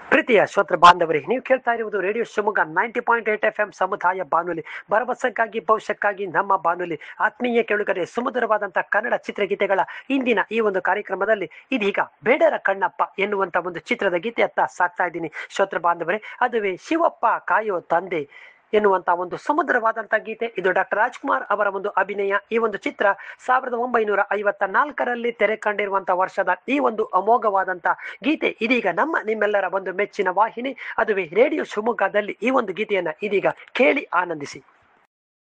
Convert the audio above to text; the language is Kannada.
ಪ್ರೀತಿಯ ಶ್ರೋತೃ ಬಾಂಧವರೇ ನೀವು ಕೇಳ್ತಾ ಇರುವುದು radio Shivamogga ninety point eight F M ಸಮುದಾಯ ಬಾನುಲಿ ಭರವಸೆಗಾಗಿ ಭವಿಷ್ಯಕ್ಕಾಗಿ ನಮ್ಮ ಬಾನುಲಿ ಆತ್ಮೀಯ ಕೇಳುಗರೆ ಸುಮಧುರವಾದಂತಹ ಕನ್ನಡ ಚಿತ್ರಗೀತೆಗಳ ಇಂದಿನ ಈ ಒಂದು ಕಾರ್ಯಕ್ರಮದಲ್ಲಿ ಇದೀಗ ಬೇಡರ ಕಣ್ಣಪ್ಪ ಎನ್ನುವಂತ ಒಂದು ಚಿತ್ರದ ಗೀತೆಯತ್ತ ಸಾಕ್ತಾ ಇದ್ದೀನಿ ಶ್ರೋತೃ ಬಾಂಧವರೇ ಅದುವೇ ಶಿವಪ್ಪ ಕಾಯೋ ತಂದೆ ಎನ್ನುವಂತ ಒಂದು ಸುಮಧುರವಾದಂತ ಗೀತೆ ಇದು ಡಾಕ್ಟರ್ ರಾಜ್ಕುಮಾರ್ ಅವರ ಒಂದು ಅಭಿನಯ ಈ ಒಂದು ಚಿತ್ರ ಸಾವಿರದ ಒಂಬೈನೂರ ಐವತ್ತ ನಾಲ್ಕರಲ್ಲಿ ತೆರೆ ಕಂಡಿರುವಂತಹ ವರ್ಷದ ಈ ಒಂದು ಅಮೋಘವಾದಂತ ಗೀತೆ ಇದೀಗ ನಮ್ಮ ನಿಮ್ಮೆಲ್ಲರ ಒಂದು ಮೆಚ್ಚಿನ ವಾಹಿನಿ ಅದುವೇ ರೇಡಿಯೋ ಶಿವಮೊಗ್ಗದಲ್ಲಿ ಈ ಒಂದು ಗೀತೆಯನ್ನ ಇದೀಗ ಕೇಳಿ ಆನಂದಿಸಿ